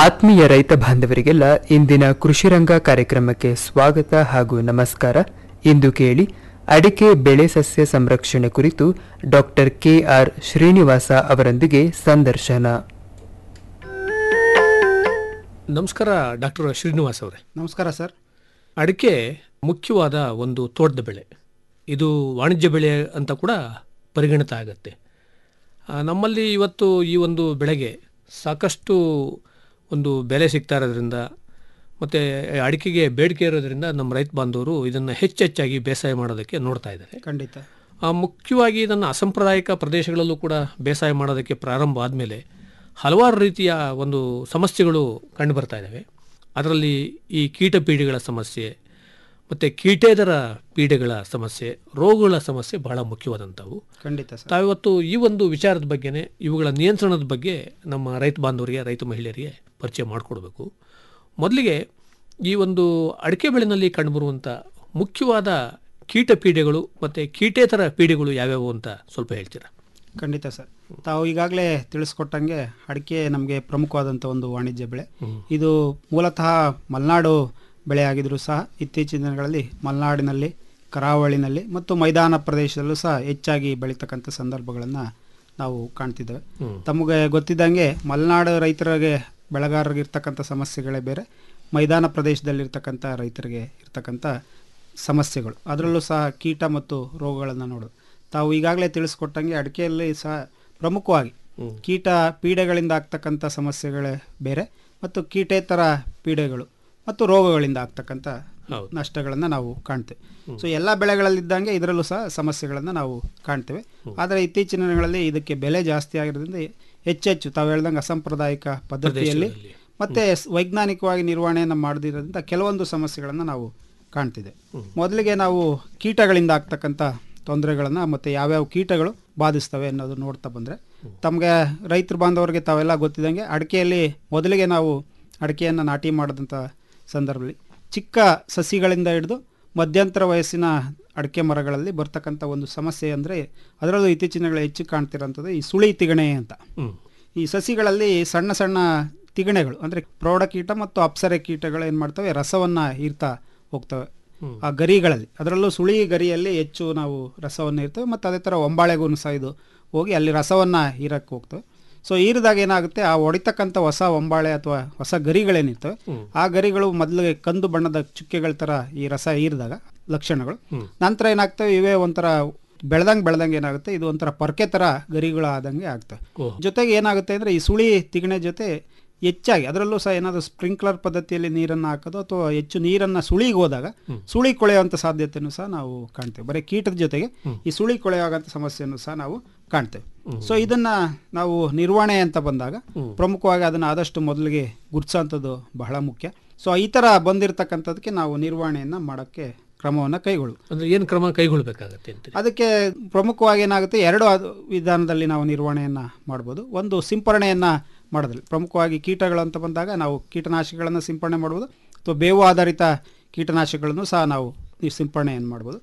ಆತ್ಮೀಯ ರೈತ ಬಾಂಧವರಿಗೆಲ್ಲ ಇಂದಿನ ಕೃಷಿರಂಗ ಕಾರ್ಯಕ್ರಮಕ್ಕೆ ಸ್ವಾಗತ ಹಾಗೂ ನಮಸ್ಕಾರ ಇಂದು ಕೇಳಿ ಅಡಿಕೆ ಬೆಳೆ ಸಸ್ಯ ಸಂರಕ್ಷಣೆ ಕುರಿತು ಡಾಕ್ಟರ್ ಕೆ ಆರ್ ಶ್ರೀನಿವಾಸ ಅವರೊಂದಿಗೆ ಸಂದರ್ಶನ ನಮಸ್ಕಾರ ಡಾಕ್ಟರ್ ಶ್ರೀನಿವಾಸ್ ಅವರೇ ನಮಸ್ಕಾರ ಸರ್ ಅಡಿಕೆ ಮುಖ್ಯವಾದ ಒಂದು ತೋಟದ ಬೆಳೆ ಇದು ವಾಣಿಜ್ಯ ಬೆಳೆ ಅಂತ ಕೂಡ ಪರಿಗಣಿತ ಆಗುತ್ತೆ ಆ, ನಮ್ಮಲ್ಲಿ ಇವತ್ತು ಈ ಒಂದು ಬೆಳೆಗೆ ಸಾಕಷ್ಟು ಒಂದು ಬೆಲೆ ಸಿಗ್ತಾ ಇರೋದ್ರಿಂದ ಮತ್ತು ಅಡಿಕೆಗೆ ಬೇಡಿಕೆ ಇರೋದ್ರಿಂದ ನಮ್ಮ ರೈತ ಬಾಂಧವರು ಇದನ್ನು ಹೆಚ್ಚೆಚ್ಚಾಗಿ ಬೇಸಾಯ ಮಾಡೋದಕ್ಕೆ ನೋಡ್ತಾ ಇದ್ದಾರೆ ಖಂಡಿತ ಆ, ಮುಖ್ಯವಾಗಿ ಇದನ್ನು ಅಸಾಂಪ್ರದಾಯಿಕ ಪ್ರದೇಶಗಳಲ್ಲೂ ಕೂಡ ಬೇಸಾಯ ಮಾಡೋದಕ್ಕೆ ಪ್ರಾರಂಭ ಆದಮೇಲೆ ಹಲವಾರು ರೀತಿಯ ಒಂದು ಸಮಸ್ಯೆಗಳು ಕಂಡು ಬರ್ತಾ ಇದ್ದಾವೆ ಅದರಲ್ಲಿ ಈ ಕೀಟ ಪೀಡೆಗಳ ಸಮಸ್ಯೆ ಮತ್ತು ಕೀಟೇತರ ಪೀಡೆಗಳ ಸಮಸ್ಯೆ ರೋಗಗಳ ಸಮಸ್ಯೆ ಬಹಳ ಮುಖ್ಯವಾದಂಥವು ಖಂಡಿತ ಸರ್ ತಾವಿವತ್ತು ಈ ಒಂದು ವಿಚಾರದ ಬಗ್ಗೆನೇ ಇವುಗಳ ನಿಯಂತ್ರಣದ ಬಗ್ಗೆ ನಮ್ಮ ರೈತ ಬಾಂಧವರಿಗೆ ರೈತ ಮಹಿಳೆಯರಿಗೆ ಪರಿಚಯ ಮಾಡಿಕೊಡ್ಬೇಕು ಮೊದಲಿಗೆ ಈ ಒಂದು ಅಡಿಕೆ ಬೆಳೆನಲ್ಲಿ ಕಂಡುಬರುವಂಥ ಮುಖ್ಯವಾದ ಕೀಟ ಪೀಡೆಗಳು ಮತ್ತು ಕೀಟೇತರ ಪೀಡೆಗಳು ಯಾವ್ಯಾವು ಅಂತ ಸ್ವಲ್ಪ ಹೇಳ್ತೀರಾ ಖಂಡಿತ ಸರ್ ತಾವು ಈಗಾಗಲೇ ತಿಳಿಸ್ಕೊಟ್ಟಂಗೆ ಅಡಿಕೆ ನಮಗೆ ಪ್ರಮುಖವಾದಂಥ ಒಂದು ವಾಣಿಜ್ಯ ಬೆಳೆ ಇದು ಮೂಲತಃ ಮಲೆನಾಡು ಬೆಳೆ ಆಗಿದ್ರೂ ಸಹ ಇತ್ತೀಚಿನ ದಿನಗಳಲ್ಲಿ ಮಲೆನಾಡಿನಲ್ಲಿ ಕರಾವಳಿನಲ್ಲಿ ಮತ್ತು ಮೈದಾನ ಪ್ರದೇಶದಲ್ಲೂ ಸಹ ಹೆಚ್ಚಾಗಿ ಬೆಳೀತಕ್ಕಂಥ ಸಂದರ್ಭಗಳನ್ನು ನಾವು ಕಾಣ್ತಿದ್ದೇವೆ ತಮಗೆ ಗೊತ್ತಿದ್ದಂಗೆ ಮಲೆನಾಡು ರೈತರಿಗೆ ಬೆಳೆಗಾರರಿಗೆ ಇರ್ತಕ್ಕಂಥ ಸಮಸ್ಯೆಗಳೇ ಬೇರೆ ಮೈದಾನ ಪ್ರದೇಶದಲ್ಲಿರ್ತಕ್ಕಂಥ ರೈತರಿಗೆ ಇರ್ತಕ್ಕಂಥ ಸಮಸ್ಯೆಗಳು ಅದರಲ್ಲೂ ಸಹ ಕೀಟ ಮತ್ತು ರೋಗಗಳನ್ನು ನೋಡೋದು ತಾವು ಈಗಾಗಲೇ ತಿಳಿಸ್ಕೊಟ್ಟಂಗೆ ಅಡಿಕೆಯಲ್ಲಿ ಸಹ ಪ್ರಮುಖವಾಗಿ ಕೀಟ ಪೀಡೆಗಳಿಂದ ಆಗ್ತಕ್ಕಂಥ ಸಮಸ್ಯೆಗಳೇ ಬೇರೆ ಮತ್ತು ಕೀಟೇತರ ಪೀಡೆಗಳು ಮತ್ತು ರೋಗಗಳಿಂದ ಆಗ್ತಕ್ಕಂಥ ಹೌದು. ನಷ್ಟಗಳನ್ನು ನಾವು ಕಾಣ್ತೇವೆ ಸೊ ಎಲ್ಲ ಬೆಳೆಗಳಲ್ಲಿದ್ದಂಗೆ ಇದರಲ್ಲೂ ಸಹ ಸಮಸ್ಯೆಗಳನ್ನು ನಾವು ಕಾಣ್ತೇವೆ ಆದರೆ ಇತ್ತೀಚಿನ ದಿನಗಳಲ್ಲಿ ಇದಕ್ಕೆ ಬೆಲೆ ಜಾಸ್ತಿ ಆಗಿರೋದ್ರಿಂದ ಹೆಚ್ಚೆಚ್ಚು ತಾವು ಹೇಳ್ದಂಗೆ ಅಸಾಂಪ್ರದಾಯಿಕ ಪದ್ಧತಿಯಲ್ಲಿ ಮತ್ತೆ ಸ್- ವೈಜ್ಞಾನಿಕವಾಗಿ ನಿರ್ವಹಣೆಯನ್ನು ಮಾಡದಿರೋದ್ರಿಂದ ಕೆಲವೊಂದು ಸಮಸ್ಯೆಗಳನ್ನು ನಾವು ಕಾಣ್ತಿದೆ ಮೊದಲಿಗೆ ನಾವು ಕೀಟಗಳಿಂದ ಆಗ್ತಕ್ಕಂಥ ತೊಂದರೆಗಳನ್ನು ಮತ್ತು ಯಾವ್ಯಾವ ಕೀಟಗಳು ಬಾಧಿಸ್ತವೆ ಅನ್ನೋದು ನೋಡ್ತಾ ಬಂದರೆ ತಮಗೆ ರೈತರು ಬಾಂಧವರಿಗೆ ತಾವೆಲ್ಲ ಗೊತ್ತಿದ್ದಂಗೆ ಅಡಿಕೆಯಲ್ಲಿ ಮೊದಲಿಗೆ ನಾವು ಅಡಿಕೆಯನ್ನು ನಾಟಿ ಮಾಡಿದಂಥ ಸಂದರ್ಭದಲ್ಲಿ ಚಿಕ್ಕ ಸಸಿಗಳಿಂದ ಹಿಡಿದು ಮಧ್ಯಂತರ ವಯಸ್ಸಿನ ಅಡಿಕೆ ಮರಗಳಲ್ಲಿ ಬರ್ತಕ್ಕಂಥ ಒಂದು ಸಮಸ್ಯೆ ಅಂದರೆ ಅದರಲ್ಲೂ ಇತ್ತೀಚಿನ ದಿನಗಳಲ್ಲಿ ಹೆಚ್ಚು ಕಾಣ್ತಿರೋಂಥದ್ದು ಈ ಸುಳಿ ತಿಗಣೆ ಅಂತ ಹ್ಮ್. ಈ ಸಸಿಗಳಲ್ಲಿ ಸಣ್ಣ ಸಣ್ಣ ತಿಗಣೆಗಳು ಅಂದರೆ ಪ್ರೌಢಕೀಟ ಮತ್ತು ಅಪ್ಸರೆ ಕೀಟಗಳು ಏನು ಮಾಡ್ತವೆ ರಸವನ್ನು ಹೀರ್ತಾ ಹೋಗ್ತವೆ ಆ ಗರಿಗಳಲ್ಲಿ ಅದರಲ್ಲೂ ಸುಳಿ ಗರಿಯಲ್ಲಿ ಹೆಚ್ಚು ನಾವು ರಸವನ್ನು ಇರ್ತವೆ ಮತ್ತು ಅದೇ ಥರ ಒಂಬಾಳೆಗೂ ಸಹ ಇದು ಹೋಗಿ ಅಲ್ಲಿ ರಸವನ್ನು ಹೀರಕ್ಕೆ ಹೋಗ್ತವೆ ಸೊ ಹೀರಿದಾಗ ಏನಾಗುತ್ತೆ ಆ ಹೊಡಿತಕ್ಕಂಥ ಹೊಸ ಒಂಬಾಳೆ ಅಥವಾ ಹೊಸ ಗರಿಗಳೇನಿರ್ತವೆ ಆ ಗರಿಗಳು ಮೊದಲಿಗೆ ಕಂದು ಬಣ್ಣದ ಚುಕ್ಕೆಗಳ ಥರ ಈ ರಸ ಹೀರಿದಾಗ ಲಕ್ಷಣಗಳು ನಂತರ ಏನಾಗ್ತವೆ ಇವೇ ಒಂಥರ ಬೆಳೆದಂಗೆ ಬೆಳೆದಂಗೆ ಏನಾಗುತ್ತೆ ಇದು ಒಂಥರ ಪೊರ್ಕೆ ಥರ ಗರಿಗಳು ಆದಂಗೆ ಆಗ್ತವೆ ಓಹ್. ಜೊತೆಗೆ ಏನಾಗುತ್ತೆ ಅಂದರೆ ಈ ಸುಳಿ ತಿಗಣೆ ಜೊತೆ ಹೆಚ್ಚಾಗಿ ಅದರಲ್ಲೂ ಸಹ ಏನಾದರೂ ಸ್ಪ್ರಿಂಕ್ಲರ್ ಪದ್ಧತಿಯಲ್ಲಿ ನೀರನ್ನು ಹಾಕೋದು ಅಥವಾ ಹೆಚ್ಚು ನೀರನ್ನು ಸುಳಿಗೆ ಹೋದಾಗ ಸುಳಿ ಕೊಳೆಯುವಂಥ ಸಾಧ್ಯತೆಯನ್ನು ಸಹ ನಾವು ಕಾಣ್ತೇವೆ ಬರೀ ಕೀಟದ ಜೊತೆಗೆ ಈ ಸುಳಿ ಕೊಳೆಯುವಂಥ ಸಮಸ್ಯೆಯನ್ನು ಸಹ ನಾವು ಕಾಣ್ತೇವೆ ಸೊ ಇದನ್ನ ನಾವು ನಿರ್ವಹಣೆ ಅಂತ ಬಂದಾಗ ಪ್ರಮುಖವಾಗಿ ಅದನ್ನು ಆದಷ್ಟು ಮೊದಲಿಗೆ ಗುರ್ತಿಸೋಂಥದ್ದು ಬಹಳ ಮುಖ್ಯ ಸೊ ಈ ಥರ ಬಂದಿರತಕ್ಕಂಥದಕ್ಕೆ ನಾವು ನಿರ್ವಹಣೆಯನ್ನು ಮಾಡೋಕ್ಕೆ ಕ್ರಮವನ್ನು ಕೈಗೊಳ್ಳು ಅಂದ್ರೆ ಏನು ಕ್ರಮ ಕೈಗೊಳ್ಬೇಕಾಗತ್ತೆ ಅಂತ ಅದಕ್ಕೆ ಪ್ರಮುಖವಾಗಿ ಏನಾಗುತ್ತೆ ಎರಡು ಅದು ವಿಧಾನದಲ್ಲಿ ನಾವು ನಿರ್ವಹಣೆಯನ್ನು ಮಾಡ್ಬೋದು ಒಂದು ಸಿಂಪರಣೆಯನ್ನು ಮಾಡೋದಿಲ್ಲ ಪ್ರಮುಖವಾಗಿ ಕೀಟಗಳು ಅಂತ ಬಂದಾಗ ನಾವು ಕೀಟನಾಶಕಗಳನ್ನು ಸಿಂಪರಣೆ ಮಾಡ್ಬೋದು ಅಥವಾ ಬೇವು ಆಧಾರಿತ ಕೀಟನಾಶಕಗಳನ್ನು ಸಹ ನಾವು ಈ ಸಿಂಪರಣೆಯನ್ನು ಮಾಡ್ಬೋದು